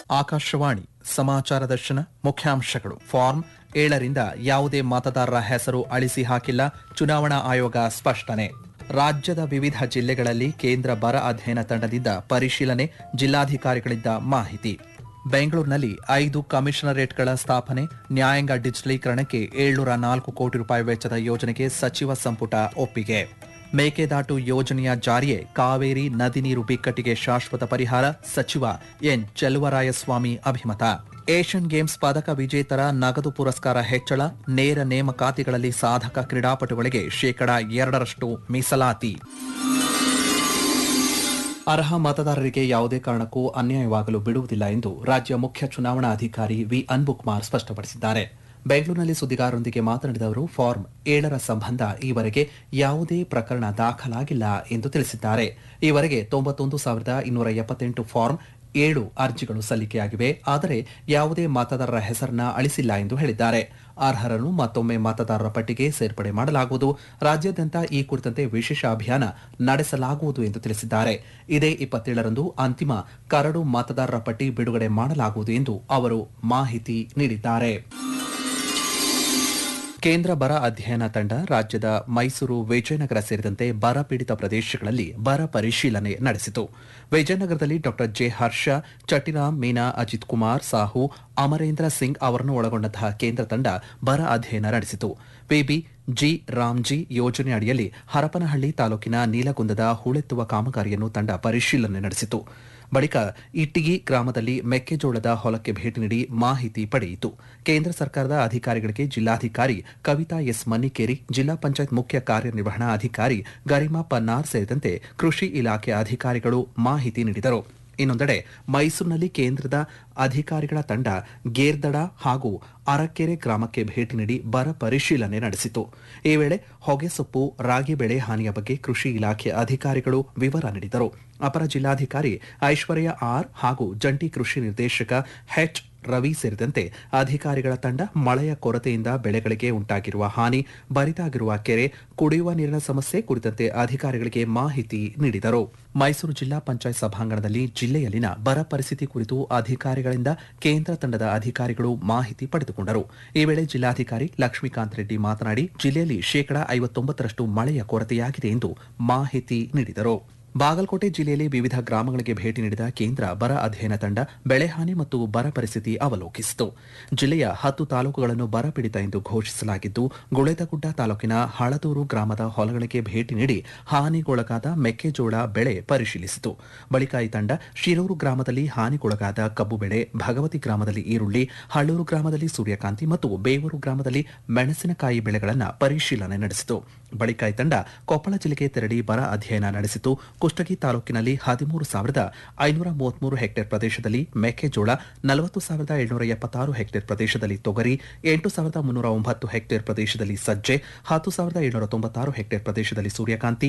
ಆಕಾಶವಾಣಿ ಸಮಾಚಾರ ದರ್ಶನ ಮುಖ್ಯಾಂಶಗಳು ಫಾರ್ಮ್ ಏಳರಿಂದ ಯಾವುದೇ ಮತದಾರರ ಹೆಸರು ಅಳಿಸಿ ಹಾಕಿಲ್ಲ ಚುನಾವಣಾ ಆಯೋಗ ಸ್ಪಷ್ಟನೆ ರಾಜ್ಯದ ವಿವಿಧ ಜಿಲ್ಲೆಗಳಲ್ಲಿ ಕೇಂದ್ರ ಬರ ಅಧ್ಯಯನ ತಂಡದಿಂದ ಪರಿಶೀಲನೆ ಜಿಲ್ಲಾಧಿಕಾರಿಗಳಿಂದ ಮಾಹಿತಿ ಬೆಂಗಳೂರಿನಲ್ಲಿ ಐದು ಕಮಿಷನರೇಟ್ಗಳ ಸ್ಥಾಪನೆ ನ್ಯಾಯಾಂಗ ಡಿಜಿಟಲೀಕರಣಕ್ಕೆ ಏಳ್ನೂರ ನಾಲ್ಕು ಕೋಟಿ ರೂಪಾಯಿ ವೆಚ್ಚದ ಯೋಜನೆಗೆ ಸಚಿವ ಸಂಪುಟ ಒಪ್ಪಿಗೆ ಮೇಕೆದಾಟು ಯೋಜನೆಯ ಜಾರಿಯೇ ಕಾವೇರಿ ನದಿ ನೀರು ಬಿಕ್ಕಟ್ಟಿಗೆ ಶಾಶ್ವತ ಪರಿಹಾರ ಸಚಿವ ಎನ್ ಚೆಲುವರಾಯಸ್ವಾಮಿ ಅಭಿಮತ ಏಷ್ಯನ್ ಗೇಮ್ಸ್ ಪದಕ ವಿಜೇತರ ನಗದು ಪುರಸ್ಕಾರ ಹೆಚ್ಚಳ ನೇರ ನೇಮಕಾತಿಗಳಲ್ಲಿ ಸಾಧಕ ಕ್ರೀಡಾಪಟುಗಳಿಗೆ ಶೇಕಡಾ ಎರಡರಷ್ಟು ಮೀಸಲಾತಿ ಅರ್ಹ ಮತದಾರರಿಗೆ ಯಾವುದೇ ಕಾರಣಕ್ಕೂ ಅನ್ಯಾಯವಾಗಲು ಬಿಡುವುದಿಲ್ಲ ಎಂದು ರಾಜ್ಯ ಮುಖ್ಯ ಚುನಾವಣಾ ಅಧಿಕಾರಿ ವಿ ಅನ್ಬುಕುಮಾರ್ ಸ್ಪಷ್ಟಪಡಿಸಿದ್ದಾರೆ ಬೆಂಗಳೂರಿನಲ್ಲಿ ಸುದ್ದಿಗಾರರೊಂದಿಗೆ ಮಾತನಾಡಿದ ಅವರು ಫಾರ್ಮ್ ಏಳರ ಸಂಬಂಧ ಈವರೆಗೆ ಯಾವುದೇ ಪ್ರಕರಣ ದಾಖಲಾಗಿಲ್ಲ ಎಂದು ತಿಳಿಸಿದ್ದಾರೆ ಈವರೆಗೆ ತೊಂಬತ್ತೊಂದು ಸಾವಿರದ ಇನ್ನೂರ ಎಪ್ಪತ್ತೆಂಟು ಫಾರ್ಮ್ ಏಳು ಅರ್ಜಿಗಳು ಸಲ್ಲಿಕೆಯಾಗಿವೆ ಆದರೆ ಯಾವುದೇ ಮತದಾರರ ಹೆಸರನ್ನ ಅಳಿಸಿಲ್ಲ ಎಂದು ಹೇಳಿದ್ದಾರೆ ಅರ್ಹರನ್ನು ಮತ್ತೊಮ್ಮೆ ಮತದಾರರ ಪಟ್ಟಿಗೆ ಸೇರ್ಪಡೆ ಮಾಡಲಾಗುವುದು ರಾಜ್ಯಾದ್ಯಂತ ಈ ಕುರಿತಂತೆ ವಿಶೇಷ ಅಭಿಯಾನ ನಡೆಸಲಾಗುವುದು ಎಂದು ತಿಳಿಸಿದ್ದಾರೆ ಇದೇ ಇಪ್ಪತ್ತೇಳರಂದು ಅಂತಿಮ ಕರಡು ಮತದಾರರ ಪಟ್ಟಿ ಬಿಡುಗಡೆ ಮಾಡಲಾಗುವುದು ಎಂದು ಅವರು ಮಾಹಿತಿ ನೀಡಿದ್ದಾರೆ ಕೇಂದ್ರ ಬರ ಅಧ್ಯಯನ ತಂಡ ರಾಜ್ಯದ ಮೈಸೂರು ವಿಜಯನಗರ ಸೇರಿದಂತೆ ಬರ ಪೀಡಿತ ಪ್ರದೇಶಗಳಲ್ಲಿ ಬರ ಪರಿಶೀಲನೆ ನಡೆಸಿತು ವಿಜಯನಗರದಲ್ಲಿ ಡಾ ಜೆ ಹರ್ಷ ಚಟಿರಾಮ್ ಮೀನಾ ಅಜಿತ್ ಕುಮಾರ್ ಸಾಹು ಅಮರೇಂದ್ರ ಸಿಂಗ್ ಅವರನ್ನು ಒಳಗೊಂಡಂತಹ ಕೇಂದ್ರ ತಂಡ ಬರ ಅಧ್ಯಯನ ನಡೆಸಿತು ಪಿಬಿ ಜಿ ರಾಮ್ಜಿ ಯೋಜನೆ ಅಡಿಯಲ್ಲಿ ಹರಪನಹಳ್ಳಿ ತಾಲೂಕಿನ ನೀಲಗುಂದದ ಹೂಳೆತ್ತುವ ಕಾಮಗಾರಿಯನ್ನು ತಂಡ ಪರಿಶೀಲನೆ ನಡೆಸಿತು ಬಳಿಕ ಇಟ್ಟಿಗಿ ಗ್ರಾಮದಲ್ಲಿ ಮೆಕ್ಕೆಜೋಳದ ಹೊಲಕ್ಕೆ ಭೇಟಿ ನೀಡಿ ಮಾಹಿತಿ ಪಡೆಯಿತು ಕೇಂದ್ರ ಸರ್ಕಾರದ ಅಧಿಕಾರಿಗಳಿಗೆ ಜಿಲ್ಲಾಧಿಕಾರಿ ಕವಿತಾ ಎಸ್ ಮನ್ನಿಕೇರಿ ಜಿಲ್ಲಾ ಪಂಚಾಯತ್ ಮುಖ್ಯ ಕಾರ್ಯನಿರ್ವಹಣಾ ಅಧಿಕಾರಿ ಗರಿಮಾ ಪನ್ನಾರ್ ಸೇರಿದಂತೆ ಕೃಷಿ ಇಲಾಖೆ ಅಧಿಕಾರಿಗಳು ಮಾಹಿತಿ ನೀಡಿದರು ಇನ್ನೊಂದೆಡೆ ಮೈಸೂರಿನಲ್ಲಿ ಕೇಂದ್ರದ ಅಧಿಕಾರಿಗಳ ತಂಡ ಗೇರ್ದಡ ಹಾಗೂ ಅರಕೆರೆ ಗ್ರಾಮಕ್ಕೆ ಭೇಟಿ ನೀಡಿ ಬರ ಪರಿಶೀಲನೆ ನಡೆಸಿತು ಈ ವೇಳೆ ಹೊಗೆಸೊಪ್ಪು ರಾಗಿ ಬೆಳೆ ಹಾನಿಯ ಬಗ್ಗೆ ಕೃಷಿ ಇಲಾಖೆ ಅಧಿಕಾರಿಗಳು ವಿವರ ನೀಡಿದರು ಅಪರ ಜಿಲ್ಲಾಧಿಕಾರಿ ಐಶ್ವರ್ಯ ಆರ್ ಹಾಗೂ ಜಂಟಿ ಕೃಷಿ ನಿರ್ದೇಶಕ ಎಚ್ ರವಿ ಸೇರಿದಂತೆ ಅಧಿಕಾರಿಗಳ ತಂಡ ಮಳೆಯ ಕೊರತೆಯಿಂದ ಬೆಳೆಗಳಿಗೆ ಉಂಟಾಗಿರುವ ಹಾನಿ ಬರಿದಾಗಿರುವ ಕೆರೆ ಕುಡಿಯುವ ನೀರಿನ ಸಮಸ್ಯೆ ಕುರಿತಂತೆ ಅಧಿಕಾರಿಗಳಿಗೆ ಮಾಹಿತಿ ನೀಡಿದರು ಮೈಸೂರು ಜಿಲ್ಲಾ ಪಂಚಾಯತ್ ಸಭಾಂಗಣದಲ್ಲಿ ಜಿಲ್ಲೆಯಲ್ಲಿನ ಬರ ಪರಿಸ್ಥಿತಿ ಕುರಿತು ಅಧಿಕಾರಿಗಳಿಂದ ಕೇಂದ್ರ ತಂಡದ ಅಧಿಕಾರಿಗಳು ಮಾಹಿತಿ ಪಡೆದುಕೊಂಡರು ಈ ವೇಳೆ ಜಿಲ್ಲಾಧಿಕಾರಿ ಲಕ್ಷ್ಮೀಕಾಂತ್ ರೆಡ್ಡಿ ಮಾತನಾಡಿ ಜಿಲ್ಲೆಯಲ್ಲಿ ಶೇಕಡಾ ಐವತ್ತೊಂಬತ್ತರಷ್ಟು ಮಳೆಯ ಕೊರತೆಯಾಗಿದೆ ಎಂದು ಮಾಹಿತಿ ನೀಡಿದರು ಬಾಗಲಕೋಟೆ ಜಿಲ್ಲೆಯಲ್ಲಿ ವಿವಿಧ ಗ್ರಾಮಗಳಿಗೆ ಭೇಟಿ ನೀಡಿದ ಕೇಂದ್ರ ಬರ ಅಧ್ಯಯನ ತಂಡ ಬೆಳೆಹಾನಿ ಮತ್ತು ಬರ ಪರಿಸ್ಥಿತಿ ಅವಲೋಕಿಸಿತು ಜಿಲ್ಲೆಯ ಹತ್ತು ತಾಲೂಕುಗಳನ್ನು ಬರಪೀಡಿತ ಎಂದು ಘೋಷಿಸಲಾಗಿದ್ದು ಗುಳೇದಗುಡ್ಡ ತಾಲೂಕಿನ ಹಳದೂರು ಗ್ರಾಮದ ಹೊಲಗಳಿಗೆ ಭೇಟಿ ನೀಡಿ ಹಾನಿಗೊಳಗಾದ ಮೆಕ್ಕೆಜೋಳ ಬೆಳೆ ಪರಿಶೀಲಿಸಿತು ಬಳಿಕ ಈ ತಂಡ ಶಿರೂರು ಗ್ರಾಮದಲ್ಲಿ ಹಾನಿಗೊಳಗಾದ ಕಬ್ಬು ಬೆಳೆ ಭಗವತಿ ಗ್ರಾಮದಲ್ಲಿ ಈರುಳ್ಳಿ ಹಳ್ಳೂರು ಗ್ರಾಮದಲ್ಲಿ ಸೂರ್ಯಕಾಂತಿ ಮತ್ತು ಬೇವೂರು ಗ್ರಾಮದಲ್ಲಿ ಮೆಣಸಿನಕಾಯಿ ಬೆಳೆಗಳನ್ನು ಪರಿಶೀಲನೆ ನಡೆಸಿತು ಬಳಿಕ ಈ ತಂಡ ಕೊಪ್ಪಳ ಜಿಲ್ಲೆಗೆ ತೆರಳಿ ಬರ ಅಧ್ಯಯನ ನಡೆಸಿತು ಕುಷ್ಟಗಿ ತಾಲೂಕಿನಲ್ಲಿ ಹದಿಮೂರು ಸಾವಿರದ ಐನೂರ ಮೂವತ್ಮೂರು ಹೆಕ್ಟೇರ್ ಪ್ರದೇಶದಲ್ಲಿ ಮೆಕ್ಕೆಜೋಳ ನಲವತ್ತು ಸಾವಿರದ ಏಳ್ನೂರ ಎಪ್ಪತ್ತಾರು ಹೆಕ್ಟೇರ್ ಪ್ರದೇಶದಲ್ಲಿ ತೊಗರಿ ಎಂಟು ಸಾವಿರದ ಮುನ್ನೂರ ಒಂಬತ್ತು ಹೆಕ್ಟೇರ್ ಪ್ರದೇಶದಲ್ಲಿ ಸಜ್ಜೆ ಹತ್ತು ಸಾವಿರದ ಏಳ್ನೂರ ತೊಂಬತ್ತಾರು ಹೆಕ್ಟೇರ್ ಪ್ರದೇಶದಲ್ಲಿ ಸೂರ್ಯಕಾಂತಿ